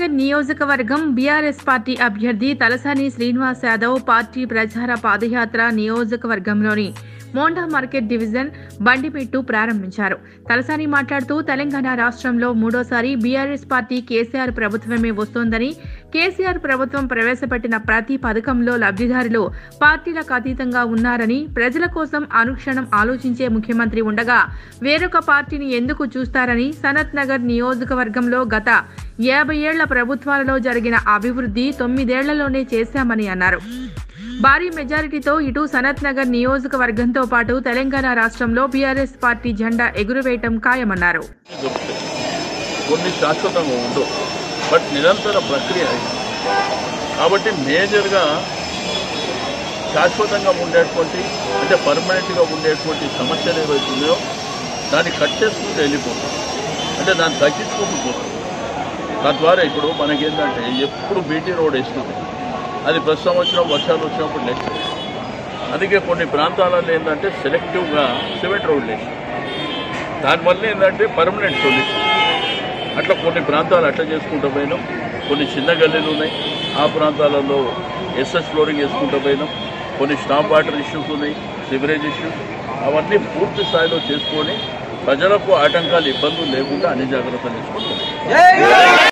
నగర్ నియోజకవర్గం BRS party అభ్యర్థి Talasani Srinivas Yadav party ప్రచార పాదయాత్ర నియోజకవర్గంలోని మోండా మార్కెట్ డివిజన్ బండిపెట్టు ప్రారంభించారు తలసాని మాట్లాడుతూ తెలంగాణ రాష్ట్రంలో మూడోసారి బీఆర్ఎస్ పార్టీ కేసీఆర్ ప్రభుత్వమే వస్తోందని కేసీఆర్ ప్రభుత్వం ప్రవేశపెట్టిన ప్రతి పథకంలో లబ్ధిదారులు పార్టీలకు అతీతంగా ఉన్నారని ప్రజల కోసం అనుక్షణం ఆలోచించే ముఖ్యమంత్రి ఉండగా వేరొక పార్టీని ఎందుకు చూస్తారని సనత్ నగర్ నియోజకవర్గంలో గత యాభై ఏళ్ల ప్రభుత్వాలలో జరిగిన అభివృద్ధి తొమ్మిదేళ్లలోనే చేశామని అన్నారు భారీ మెజారిటీతో ఇటు సనత్ నగర్ నియోజకవర్గంతో పాటు తెలంగాణ రాష్ట్రంలో బీఆర్ఎస్ పార్టీ జెండా ఎగురవేయటం ఖాయమన్నారు దొరుకుతాయి కొన్ని శాశ్వతంగా ఉండవు బట్ నిరంతర ప్రక్రియ ఇది. కాబట్టి మేజర్గా శాశ్వతంగా ఉండేటువంటి అంటే పర్మనెంట్గా ఉండేటువంటి సమస్యలు ఏవైతే ఉన్నాయో దాన్ని కట్ చేసుకుంటూ వెళ్ళిపోతాం అంటే దాన్ని తగ్గించుకుంటూ పోతాం తద్వారా ఇప్పుడు మనకేంటంటే ఎప్పుడు బీటీ రోడ్ వేస్తుంది అది ప్రతి సంవత్సరం వర్షాలు వచ్చినప్పుడు లేదు అందుకే కొన్ని ప్రాంతాలలో ఏంటంటే సెలెక్టివ్గా సిమెంట్ రోడ్లు వేస్తుంది దానివల్ల ఏంటంటే పర్మనెంట్ సొల్యూషన్ అట్లా కొన్ని ప్రాంతాలు అట్లా చేసుకుంటూ పోయినాం కొన్ని చిన్న గల్లీలు ఉన్నాయి ఆ ప్రాంతాలలో ఎస్ఎస్ ఫ్లోరింగ్ వేసుకుంటూ పోయినాం కొన్ని స్టాప్ వాటర్ ఇష్యూస్ ఉన్నాయి సివరేజ్ ఇష్యూస్ అవన్నీ పూర్తి స్థాయిలో చేసుకొని ప్రజలకు ఆటంకాలు ఇబ్బందులు లేకుండా అన్ని జాగ్రత్తలు తీసుకుంటాం